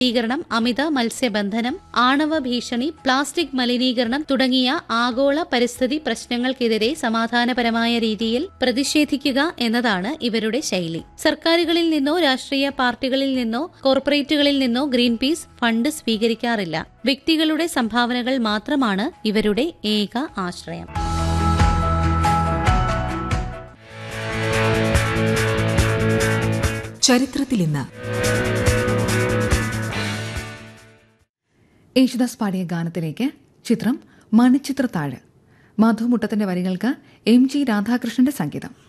മലിനീകരണം അമിത മത്സ്യബന്ധനം ആണവ ഭീഷണി പ്ലാസ്റ്റിക് മലിനീകരണം തുടങ്ങിയ ആഗോള പരിസ്ഥിതി പ്രശ്നങ്ങൾക്കെതിരെ സമാധാനപരമായ രീതിയിൽ പ്രതിഷേധിക്കുക എന്നതാണ് ഇവരുടെ ശൈലി സർക്കാരുകളിൽ നിന്നോ രാഷ്ട്രീയ പാർട്ടികളിൽ നിന്നോ കോർപ്പറേറ്റുകളിൽ നിന്നോ ഗ്രീൻ പീസ് ഫണ്ട് സ്വീകരിക്കാറില്ല വ്യക്തികളുടെ സംഭാവനകൾ മാത്രമാണ് ഇവരുടെ ഏക ആശ്രയം ചരിത്രത്തിൽ ഇന്ന് യേശുദാസ് പാടിയ ഗാനത്തിലേക്ക് ചിത്രം മണിച്ചിത്രത്താഴ് മധു മുട്ടത്തിന്റെ വരികൾക്ക് എം ജി രാധാകൃഷ്ണന്റെ സംഗീതം